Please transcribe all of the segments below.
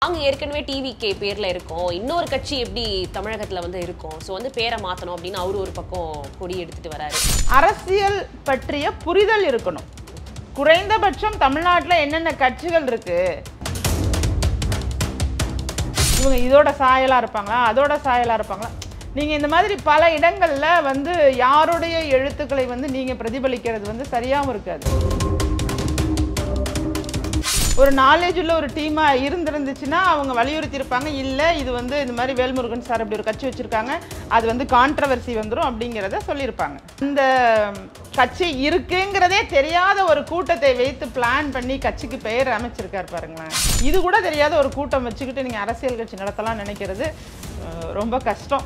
நாங்க ஏற்கனவே TV K பேர்ல இருக்கோம் இன்னொரு கட்சி எப்படி தமிழகத்துல வந்து இருக்கும் சோ வந்து பேரை மாத்தணும் அப்படின்னு அவரு ஒரு பக்கம் கொடி எடுத்துட்டு வராரு அரசியல் பற்றிய புரிதல் இருக்கணும் குறைந்தபட்சம் தமிழ்நாட்டில் என்னென்ன கட்சிகள் இருக்கு இவங்க இதோட சாயலா இருப்பாங்களா அதோட சாயலா இருப்பாங்களா நீங்க இந்த மாதிரி பல இடங்கள்ல வந்து யாருடைய எழுத்துக்களை வந்து நீங்க பிரதிபலிக்கிறது வந்து சரியாவும் இருக்காது ஒரு நாலேஜ் உள்ள ஒரு டீமா இருந்திருந்துச்சுன்னா அவங்க வலியுறுத்தி இருப்பாங்க இல்ல இது வந்து இந்த மாதிரி வேல்முருகன் சார் அப்படி ஒரு கட்சி வச்சிருக்காங்க அது வந்து கான்ட்ரவர்சி வந்துரும் அப்படிங்கிறத சொல்லியிருப்பாங்க இந்த கட்சி இருக்குங்கிறதே தெரியாத ஒரு கூட்டத்தை வைத்து பிளான் பண்ணி கட்சிக்கு பெயர் அமைச்சிருக்காரு பாருங்களேன் இது கூட தெரியாத ஒரு கூட்டம் வச்சுக்கிட்டு நீங்க அரசியல் கட்சி நடத்தலாம் நினைக்கிறது அஹ், ரொம்ப கஷ்டம்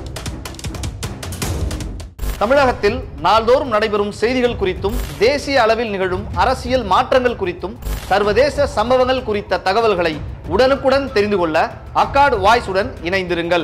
தமிழகத்தில் நாள்தோறும் நடைபெறும் செய்திகள் குறித்தும் தேசிய அளவில் நிகழும் அரசியல் மாற்றங்கள் குறித்தும் சர்வதேச சம்பவங்கள் குறித்த தகவல்களை உடனுக்குடன் தெரிந்து கொள்ள அக்கார்டு வாய்ஸுடன் இணைந்திருங்கள்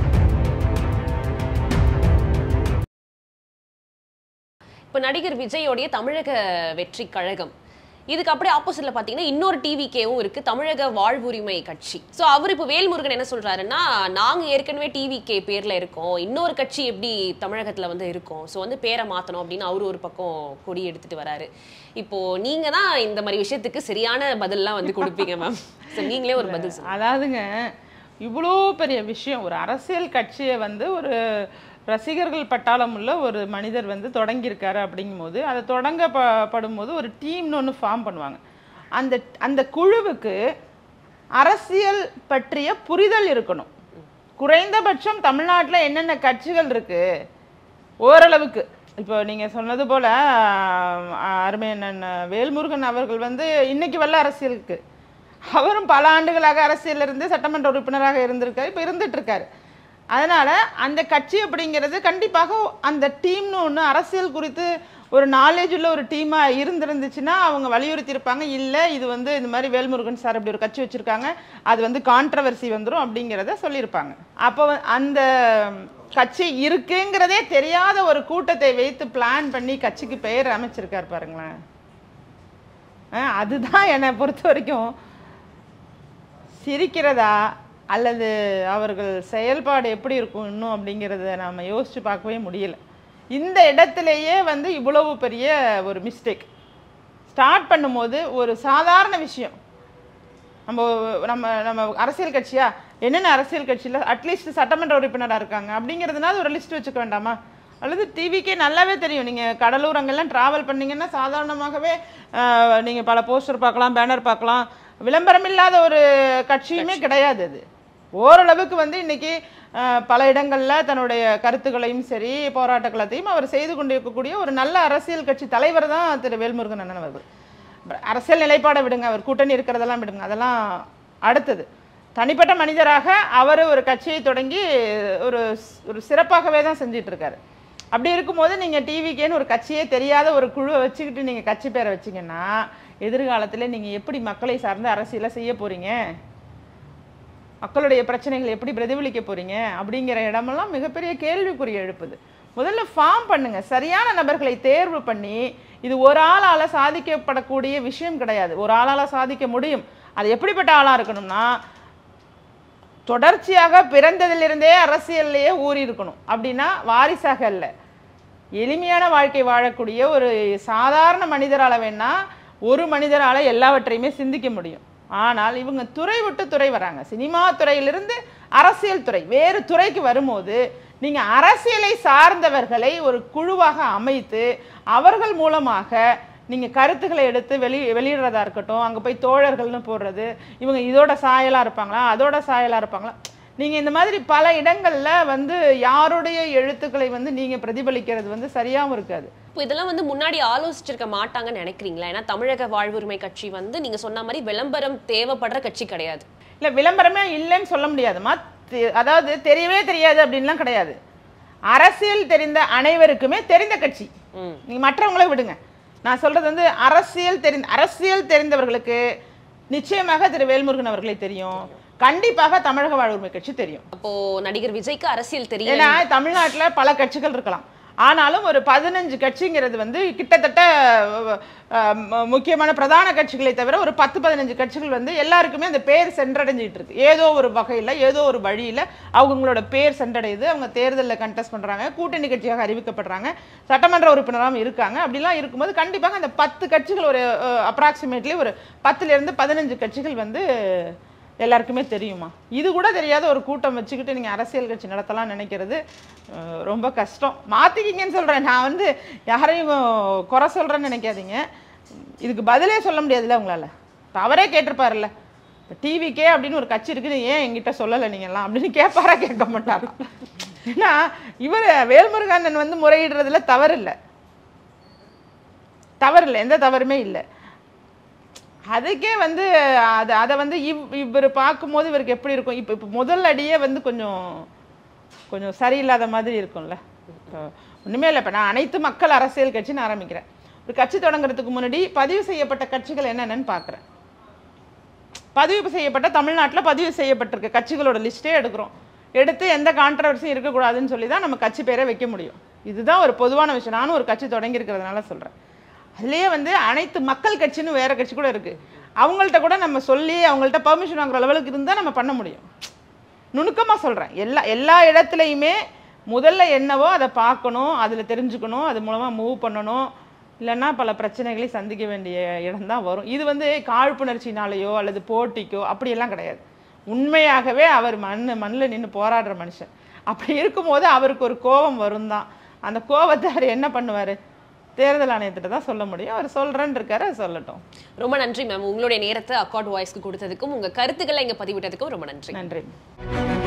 இப்ப நடிகர் விஜயோடைய தமிழக வெற்றி கழகம் இதுக்கு அப்படியே ஆப்போசிட்ல பாத்தீங்கன்னா இன்னொரு டிவிகேவும் இருக்கு தமிழக வாழ்வுரிமை கட்சி சோ அவர் இப்ப வேல்முருகன் என்ன சொல்றாருன்னா நாங்க ஏற்கனவே டிவிகே பேர்ல இருக்கோம் இன்னொரு கட்சி எப்படி தமிழகத்துல வந்து இருக்கும் சோ வந்து பேரை மாத்தணும் அப்படின்னு அவரு ஒரு பக்கம் கொடி எடுத்துட்டு வராரு இப்போ நீங்க தான் இந்த மாதிரி விஷயத்துக்கு சரியான பதில்லாம் வந்து கொடுப்பீங்க மேம் சோ நீங்களே ஒரு பதில் சொல்லுங்க அதாவதுங்க இவ்வளோ பெரிய விஷயம் ஒரு அரசியல் கட்சியை வந்து ஒரு ரசிகர்கள் பட்டாளம் உள்ள ஒரு மனிதர் வந்து தொடங்கியிருக்காரு அப்படிங்கும்போது அதை தொடங்க ப படும்போது ஒரு டீம்னு ஒன்று ஃபார்ம் பண்ணுவாங்க அந்த அந்த குழுவுக்கு அரசியல் பற்றிய புரிதல் இருக்கணும் குறைந்தபட்சம் தமிழ்நாட்டில் என்னென்ன கட்சிகள் இருக்கு ஓரளவுக்கு இப்போ நீங்கள் சொன்னது போல் அருமை அண்ணன் வேல்முருகன் அவர்கள் வந்து இன்னைக்கு வரல அரசியலுக்கு அவரும் பல ஆண்டுகளாக அரசியல்ல இருந்து சட்டமன்ற உறுப்பினராக இருந்திருக்காரு இப்போ இருந்துட்டு இருக்காரு அதனால அந்த கட்சி அப்படிங்கிறது கண்டிப்பாக அந்த டீம்னு ஒன்று அரசியல் குறித்து ஒரு நாலேஜ் உள்ள ஒரு டீமா இருந்திருந்துச்சுன்னா அவங்க வலியுறுத்தி இருப்பாங்க இல்லை இது வந்து இந்த மாதிரி வேல்முருகன் சார் அப்படி ஒரு கட்சி வச்சிருக்காங்க அது வந்து கான்ட்ரவர்சி வந்துரும் அப்படிங்கிறத சொல்லியிருப்பாங்க அப்போ வ- அந்த கட்சி இருக்குங்கிறதே தெரியாத ஒரு கூட்டத்தை வைத்து பிளான் பண்ணி கட்சிக்கு பெயர் அமைச்சிருக்காரு பாருங்களேன் அஹ் அதுதான் என்னை பொறுத்த வரைக்கும் சிரிக்கிறதா அல்லது அவர்கள் செயல்பாடு எப்படி இருக்கும் இன்னும் அப்படிங்கிறத நாம யோசிச்சு பார்க்கவே முடியல இந்த இடத்துலையே வந்து இவ்வளவு பெரிய ஒரு மிஸ்டேக் ஸ்டார்ட் பண்ணும்போது ஒரு சாதாரண விஷயம் நம்ம நம்ம நம்ம அரசியல் கட்சியா என்னென்ன அரசியல் கட்சியில் அட்லீஸ்ட் சட்டமன்ற உறுப்பினராக இருக்காங்க அப்படிங்கிறதுனால ஒரு லிஸ்ட் வச்சுக்க வேண்டாமா அல்லது டிவிக்கே நல்லாவே தெரியும் நீங்கள் கடலூர் அங்கெல்லாம் ட்ராவல் பண்ணீங்கன்னா சாதாரணமாகவே நீங்கள் பல போஸ்டர் பார்க்கலாம் பேனர் பார்க்கலாம் விளம்பரம் இல்லாத ஒரு கட்சியுமே கிடையாது அது ஓரளவுக்கு வந்து இன்னைக்கு அஹ், பல இடங்களில் தன்னுடைய கருத்துக்களையும் சரி போராட்ட களத்தையும் அவர் செய்து கொண்டிருக்கக்கூடிய ஒரு நல்ல அரசியல் கட்சி தலைவர் தான் திரு வேல்முருகன் அண்ணன் அவர்கள் அரசியல் நிலைப்பாடை விடுங்க அவர் கூட்டணி இருக்கிறதெல்லாம் விடுங்க அதெல்லாம் அடுத்தது தனிப்பட்ட மனிதராக அவர் ஒரு கட்சியை தொடங்கி ஒரு ஸ்- ஒரு சிறப்பாகவே தான் செஞ்சிட்டு இருக்காரு அப்படி இருக்கும்போது நீங்கள் டிவிக்கேன்னு ஒரு கட்சியே தெரியாத ஒரு குழுவை வச்சுக்கிட்டு நீங்கள் கட்சி பேரை வச்சீங்கன்னா எதிர்காலத்தில் நீங்கள் எப்படி மக்களை சார்ந்த அரசியலை செய்ய போறீங்க மக்களுடைய பிரச்சனைகள் எப்படி பிரதிபலிக்க போறீங்க அப்படிங்கிற இடமெல்லாம் மிகப்பெரிய கேள்விக்குறி எழுப்புது முதல்ல ஃபார்ம் பண்ணுங்க சரியான நபர்களை தேர்வு பண்ணி இது ஒரு ஆளால சாதிக்கப்படக்கூடிய விஷயம் கிடையாது ஒரு ஆளால சாதிக்க முடியும் அது எப்படிப்பட்ட ஆளா இருக்கணும்னா தொடர்ச்சியாக பிறந்ததிலிருந்தே அரசியல்லையே ஊறி இருக்கணும் அப்படின்னா வாரிசாக அல்ல எளிமையான வாழ்க்கை வாழக்கூடிய ஒரு சாதாரண மனிதரால வேணா ஒரு மனிதரால எல்லாவற்றையுமே சிந்திக்க முடியும் ஆனால் இவங்க துறை விட்டு துறை வராங்க சினிமா துறையிலிருந்து அரசியல் துறை வேறு துறைக்கு வரும்போது நீங்க அரசியலை சார்ந்தவர்களை ஒரு குழுவாக அமைத்து அவர்கள் மூலமாக நீங்க கருத்துக்களை எடுத்து வெளி வெளியிடுறதா இருக்கட்டும் அங்க போய் தோழர்கள்னு போடுறது இவங்க இதோட சாயலா இருப்பாங்களா அதோட சாயலா இருப்பாங்களா நீங்க இந்த மாதிரி பல இடங்கள்ல வந்து யாருடைய எழுத்துக்களை வந்து நீங்க பிரதிபலிக்கிறது வந்து சரியாவும் இருக்காது இப்போ இதெல்லாம் வந்து முன்னாடி ஆலோசிச்சிருக்க மாட்டாங்கன்னு நினைக்கிறீங்களா ஏன்னா தமிழக வாழ்வுரிமை கட்சி வந்து நீங்க சொன்ன மாதிரி விளம்பரம் தேவைப்படுற கட்சி கிடையாது இல்ல விளம்பரமே இல்லைன்னு சொல்ல முடியாதுமா தெ- அதாவது தெரியவே தெரியாது அப்படின்லாம் கிடையாது அரசியல் தெரிந்த அனைவருக்குமே தெரிந்த கட்சி ம். நீங்க மற்றவங்கள விடுங்க நான் சொல்றது வந்து அரசியல் தெரிந்த அரசியல் தெரிந்தவர்களுக்கு நிச்சயமாக திரு வேல்முருகன் அவர்களை தெரியும் கண்டிப்பாக தமிழக வாழ்வுரிமை கட்சி தெரியும் அப்போ நடிகர் விஜய்க்கு அரசியல் தெரியல ஏன்னா தமிழ்நாட்டுல பல கட்சிகள் இருக்கலாம் ஆனாலும் ஒரு பதினஞ்சு கட்சிங்கிறது வந்து கிட்டத்தட்ட அஹ், ம- முக்கியமான பிரதான கட்சிகளை தவிர ஒரு பத்து பதினஞ்சு கட்சிகள் வந்து எல்லாருக்குமே அந்த பேர் சென்றடைஞ்சிட்டு இருக்கு ஏதோ ஒரு வகையில் ஏதோ ஒரு வழியில் அவங்களோட பேர் சென்றடையுது அவங்க தேர்தலில் கண்டெஸ்ட் பண்ணுறாங்க கூட்டணி கட்சியாக அறிவிக்கப்படுறாங்க சட்டமன்ற உறுப்பினராகவும் இருக்காங்க அப்படிலாம் இருக்கும்போது கண்டிப்பாக அந்த பத்து கட்சிகள் ஒரு அப்ராக்சிமேட்லி ஒரு பத்துலேருந்து பதினஞ்சு கட்சிகள் வந்து எல்லாருக்குமே தெரியுமா இது கூட தெரியாத ஒரு கூட்டம் வச்சுக்கிட்டு நீங்கள் அரசியல் கட்சி நடத்தலாம் நினைக்கிறது அஹ், ரொம்ப கஷ்டம் மாற்றிக்கிங்கன்னு சொல்கிறேன் நான் வந்து யாரையும் குறை சொல்கிறேன்னு நினைக்காதீங்க இதுக்கு பதிலே சொல்ல முடியாதுல்ல உங்களால் இப்போ அவரே கேட்டிருப்பாருல்ல இப்போ டிவிக்கே அப்படின்னு ஒரு கட்சி இருக்குது ஏன் என்கிட்ட சொல்லலை நீங்கள்லாம் அப்படின்னு கேட்பாரா கேட்க மாட்டாரா ஏன்னா இவர் வேல்முருகண்ணன் வந்து முறையிடுறதுல தவறு இல்லை தவறு இல்லை எந்த தவறுமே இல்லை அதுக்கே வந்து அது அதை வந்து இவ் இவர் பார்க்கும்போது இவருக்கு எப்படி இருக்கும் இப்போ இப்போ முதல் அடியே வந்து கொஞ்சம் கொஞ்சம் சரியில்லாத மாதிரி இருக்கும்ல இப்போ ஒன்றுமே இல்லை இப்போ நான் அனைத்து மக்கள் அரசியல் கட்சின்னு ஆரம்பிக்கிறேன் ஒரு கட்சி தொடங்குறதுக்கு முன்னாடி பதிவு செய்யப்பட்ட கட்சிகள் என்னென்னு பார்க்குறேன் பதிவு செய்யப்பட்ட தமிழ்நாட்டில் பதிவு செய்யப்பட்டிருக்க கட்சிகளோட லிஸ்ட்டே எடுக்கிறோம் எடுத்து எந்த கான்ட்ரவர்சியும் இருக்கக்கூடாதுன்னு சொல்லி தான் நம்ம கட்சி பேரை வைக்க முடியும் இதுதான் ஒரு பொதுவான விஷயம் நானும் ஒரு கட்சி தொடங்கி இருக்கிறதுனால சொல்கிறேன் அதுலேயே வந்து அனைத்து மக்கள் கட்சின்னு வேற கட்சி கூட இருக்குது அவங்கள்ட்ட கூட நம்ம சொல்லி அவங்கள்ட்ட பெர்மிஷன் வாங்குற லெவலுக்கு இருந்தால் நம்ம பண்ண முடியும் நுணுக்கமாக சொல்கிறேன் எல்லா எல்லா இடத்துலையுமே முதல்ல என்னவோ அதை பார்க்கணும் அதில் தெரிஞ்சுக்கணும் அது மூலமாக மூவ் பண்ணணும் இல்லைன்னா பல பிரச்சனைகளை சந்திக்க வேண்டிய இடம்தான் வரும் இது வந்து காழ்ப்புணர்ச்சினாலேயோ அல்லது போட்டிக்கோ அப்படியெல்லாம் கிடையாது உண்மையாகவே அவர் மண் மண்ணில் நின்று போராடுற மனுஷன் அப்படி இருக்கும்போது அவருக்கு ஒரு கோபம் வரும் தான் அந்த கோபத்தை அவர் என்ன பண்ணுவார் தேர்தல் ஆணையத்திட்ட தான் சொல்ல முடியும் அவர் சொல்கிறேன்னு இருக்காரு அது சொல்லட்டும் ரொம்ப நன்றி மேம் உங்களுடைய நேரத்தை அக்கார்ட் வாய்ஸ்க்கு கொடுத்ததுக்கும் உங்க கருத்துக்களை இங்க பதிவிட்டதுக்கும் ரொம்ப நன்றி நன்றி